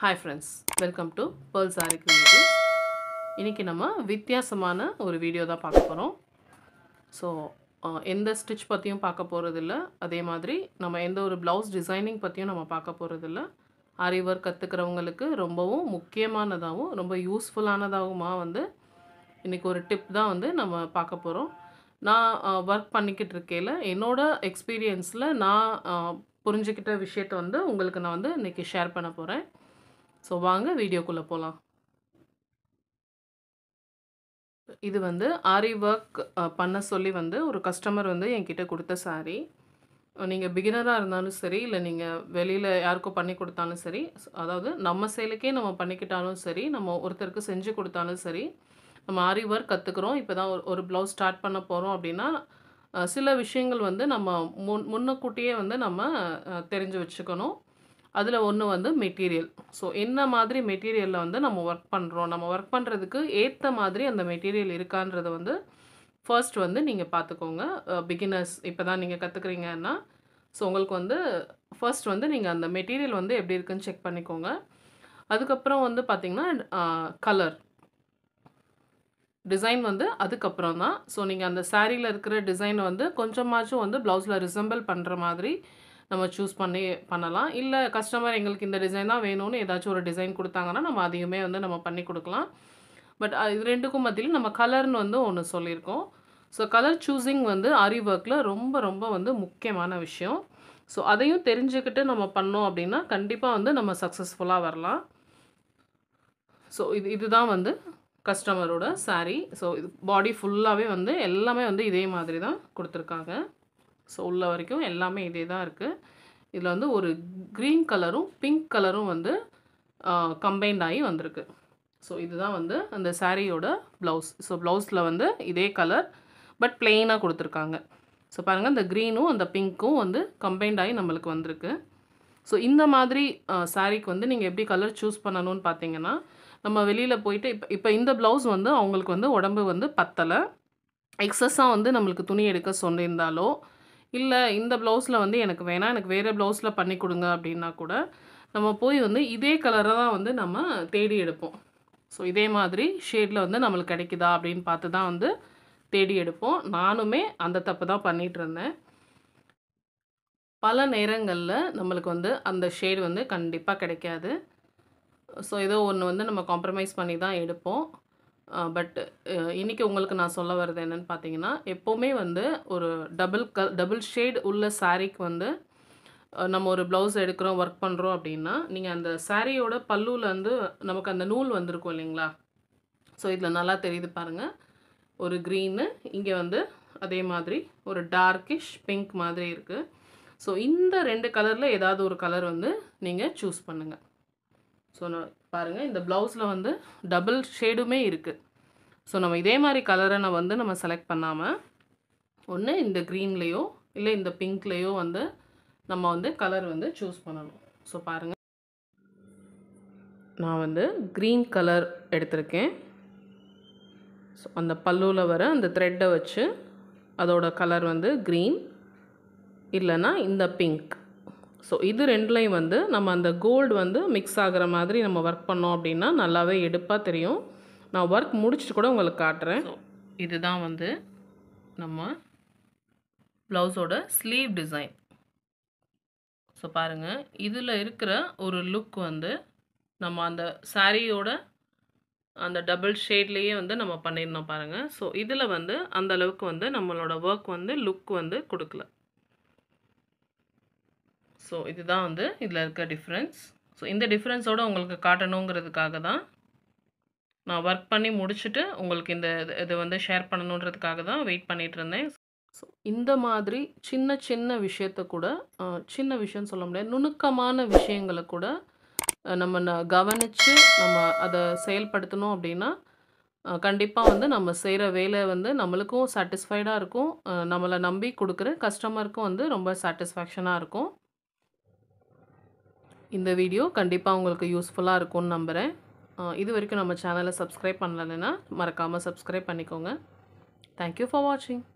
hi friends welcome to pearl sari creative இன்றைக்கி நம்ம வித்தியாசமான ஒரு வீடியோ தான் பார்க்க போகிறோம் ஸோ எந்த ஸ்டிச் பற்றியும் பார்க்க போகிறதில்ல அதே மாதிரி நம்ம எந்த ஒரு ப்ளவுஸ் டிசைனிங் பற்றியும் நம்ம பார்க்க போகிறதில்ல ஆரி ஒர்க் கற்றுக்கிறவங்களுக்கு ரொம்பவும் முக்கியமானதாகவும் ரொம்ப யூஸ்ஃபுல்லானதாகவுமா வந்து இன்றைக்கி ஒரு டிப் தான் வந்து நம்ம பார்க்க போகிறோம் நான் ஒர்க் பண்ணிக்கிட்டு இருக்கையில் என்னோட எக்ஸ்பீரியன்ஸில் நான் அஹ், புரிஞ்சுக்கிட்ட விஷயத்தை வந்து உங்களுக்கு நான் வந்து இன்றைக்கி ஷேர் பண்ண போகிறேன் ஸோ வாங்க வீடியோக்குள்ளே போகலாம் இது வந்து ஆரி ஒர்க் பண்ண சொல்லி வந்து ஒரு கஸ்டமர் வந்து என்கிட்ட கொடுத்த saree நீங்கள் பிகினராக இருந்தாலும் சரி இல்லை நீங்கள் வெளியில் யாருக்கும் பண்ணி கொடுத்தாலும் சரி அதாவது நம்ம சேலுக்கே நம்ம பண்ணிக்கிட்டாலும் சரி நம்ம ஒருத்தருக்கு செஞ்சு கொடுத்தாலும் சரி நம்ம ஆரி ஒர்க் கற்றுக்குறோம் இப்போ தான் ஒரு ஒரு ப்ளவுஸ் ஸ்டார்ட் பண்ண போகிறோம் அப்படின்னா அஹ், சில விஷயங்கள் வந்து நம்ம முன் முன்னக்கூட்டியே வந்து நம்ம அஹ், தெரிஞ்சு வச்சுக்கணும் அதில் ஒன்று வந்து மெட்டீரியல் ஸோ என்ன மாதிரி மெட்டீரியலில் வந்து நம்ம ஒர்க் பண்ணுறோம் நம்ம ஒர்க் பண்ணுறதுக்கு ஏற்ற மாதிரி அந்த மெட்டீரியல் இருக்கான்றத வந்து ஃபர்ஸ்ட் வந்து நீங்கள் பார்த்துக்கோங்க பிகினர்ஸ் இப்போ தான் நீங்கள் கற்றுக்குறீங்கன்னா ஸோ உங்களுக்கு வந்து ஃபர்ஸ்ட் வந்து நீங்கள் அந்த மெட்டீரியல் வந்து எப்படி இருக்குன்னு செக் பண்ணிக்கோங்க அதுக்கப்புறம் வந்து பார்த்திங்கன்னா கலர் டிசைன் வந்து அதுக்கப்புறம் தான் ஸோ நீங்கள் அந்த சாரியில் இருக்கிற டிசைனை வந்து கொஞ்சமாச்சும் வந்து ப்ளவுஸில் ரிசம்பிள் பண்ணுற மாதிரி நம்ம சூஸ் பண்ணி பண்ணலாம் இல்லை கஸ்டமர் எங்களுக்கு இந்த டிசைன் தான் வேணும்னு ஏதாச்சும் ஒரு டிசைன் கொடுத்தாங்கன்னா நம்ம அதையுமே வந்து நம்ம பண்ணி கொடுக்கலாம் பட் இது ரெண்டுக்கும் மத்தியிலும் நம்ம கலர்னு வந்து ஒன்று சொல்லியிருக்கோம் ஸோ கலர் சூஸிங் வந்து ஆரி ஒர்க்கில் ரொம்ப ரொம்ப வந்து முக்கியமான விஷயம் ஸோ அதையும் தெரிஞ்சுக்கிட்டு நம்ம பண்ணோம் அப்படின்னா கண்டிப்பாக வந்து நம்ம சக்ஸஸ்ஃபுல்லாக வரலாம் ஸோ இது இதுதான் வந்து கஸ்டமரோட saree ஸோ இது பாடி ஃபுல்லாகவே வந்து எல்லாமே வந்து இதே மாதிரி தான் கொடுத்துருக்காங்க ஸோ உள்ள வரைக்கும் எல்லாமே இதே தான் இருக்குது இதில் வந்து ஒரு க்ரீன் கலரும் பிங்க் கலரும் வந்து கம்பைன்ட் ஆகி வந்திருக்கு ஸோ இதுதான் வந்து அந்த சாரியோட ப்ளவுஸ் ஸோ ப்ளவுஸில் வந்து இதே கலர் பட் பிளெயினாக கொடுத்துருக்காங்க ஸோ பாருங்கள் இந்த க்ரீனும் அந்த பிங்க்கும் வந்து கம்பைன்ட் ஆகி நம்மளுக்கு வந்திருக்கு ஸோ இந்த மாதிரி சாரீக்கு வந்து நீங்கள் எப்படி கலர் சூஸ் பண்ணணும்னு பார்த்தீங்கன்னா நம்ம வெளியில் போயிட்டு இப்போ இப்போ இந்த ப்ளவுஸ் வந்து அவங்களுக்கு வந்து உடம்பு வந்து பத்தலை எக்ஸஸாக வந்து நம்மளுக்கு துணி எடுக்க சொல்லியிருந்தாலோ இல்லை இந்த ப்ளவுஸில் வந்து எனக்கு வேணாம் எனக்கு வேறு ப்ளவுஸில் பண்ணி கொடுங்க அப்படின்னா கூட நம்ம போய் வந்து இதே கலரை தான் வந்து நம்ம தேடி எடுப்போம் ஸோ இதே மாதிரி ஷேடில் வந்து நம்மளுக்கு கிடைக்குதா அப்படின்னு பார்த்து தான் வந்து தேடி எடுப்போம் நானுமே அந்த தப்பு தான் பண்ணிகிட்டு இருந்தேன் பல நேரங்களில் நம்மளுக்கு வந்து அந்த ஷேடு வந்து கண்டிப்பாக கிடைக்காது ஸோ ஏதோ ஒன்று வந்து நம்ம காம்ப்ரமைஸ் பண்ணி தான் எடுப்போம் பட் இன்றைக்கி உங்களுக்கு நான் சொல்ல வர்றது என்னென்னு பார்த்தீங்கன்னா எப்போவுமே வந்து ஒரு டபுள் க டபுள் ஷேட் உள்ள சாரீக்கு வந்து அஹ், நம்ம ஒரு ப்ளவுஸ் எடுக்கிறோம் ஒர்க் பண்ணுறோம் அப்படின்னா நீங்கள் அந்த சாரியோட பல்லுவில் வந்து நமக்கு அந்த நூல் வந்திருக்கும் இல்லைங்களா ஸோ இதில் நல்லா தெரியுது பாருங்கள் ஒரு க்ரீனு இங்கே வந்து அதே மாதிரி ஒரு டார்க்கிஷ் பிங்க் மாதிரி இருக்குது ஸோ இந்த ரெண்டு கலரில் ஏதாவது ஒரு கலர் வந்து நீங்கள் சூஸ் பண்ணுங்கள் ஸோ நான் பாருங்கள் இந்த ப்ளவுஸில் வந்து டபுள் ஷேடுமே இருக்குது ஸோ நம்ம இதே மாதிரி கலரை நான் வந்து நம்ம செலக்ட் பண்ணாமல் ஒன்று இந்த க்ரீன்லேயோ இல்லை இந்த பிங்க்லேயோ வந்து நம்ம வந்து கலர் வந்து சூஸ் பண்ணணும் ஸோ பாருங்கள் நான் வந்து க்ரீன் கலர் எடுத்திருக்கேன் ஸோ அந்த பல்லுவில் வர அந்த த்ரெட்டை வச்சு அதோட கலர் வந்து க்ரீன் இல்லைன்னா இந்த பிங்க் ஸோ இது ரெண்டுலையும் வந்து நம்ம அந்த கோல்டு வந்து மிக்ஸ் ஆகிற மாதிரி நம்ம ஒர்க் பண்ணோம் அப்படின்னா நல்லாவே எடுப்பாக தெரியும் நான் ஒர்க் முடிச்சுட்டு கூட உங்களுக்கு காட்டுறேன் ஸோ இதுதான் வந்து நம்ம ப்ளவுஸோட ஸ்லீவ் டிசைன் ஸோ பாருங்கள் இதில் இருக்கிற ஒரு லுக் வந்து நம்ம அந்த சாரியோட அந்த டபுள் ஷேட்லேயே வந்து நம்ம பண்ணியிருந்தோம் பாருங்கள் ஸோ இதில் வந்து அந்த அளவுக்கு வந்து நம்மளோட ஒர்க் வந்து லுக் வந்து கொடுக்கல ஸோ இதுதான் வந்து இதில் இருக்க டிஃப்ரென்ஸ் ஸோ இந்த டிஃப்ரென்ஸோட உங்களுக்கு காட்டணுங்கிறதுக்காக தான் நான் ஒர்க் பண்ணி முடிச்சுட்டு உங்களுக்கு இந்த இது- இது வந்து ஷேர் பண்ணணுன்றதுக்காக தான் வெயிட் பண்ணிட்டு இருந்தேன் ஸோ இந்த மாதிரி சின்ன சின்ன விஷயத்த கூட அஹ், சின்ன விஷயம் சொல்ல முடியாது நுணுக்கமான விஷயங்களை கூட அஹ், நம்ம ந- கவனித்து நம்ம அதை செயல்படுத்தணும் அப்படின்னா கண்டிப்பாக வந்து நம்ம செய்கிற வேலை வந்து நம்மளுக்கும் சாட்டிஸ்ஃபைடாக இருக்கும் அஹ், நம்மளை நம்பி கொடுக்குற கஸ்டமருக்கும் வந்து ரொம்ப சாட்டிஸ்ஃபேக்ஷனாக இருக்கும் இந்த வீடியோ கண்டிப்பாக உங்களுக்கு யூஸ்ஃபுல்லாக இருக்கும்னு நம்புகிறேன் அஹ், இது வரைக்கும் நம்ம சேனலை சப்ஸ்கிரைப் பண்ணலைன்னா மறக்காமல் சப்ஸ்கிரைப் பண்ணிக்கோங்க தேங்க்யூ ஃபார் வாட்சிங்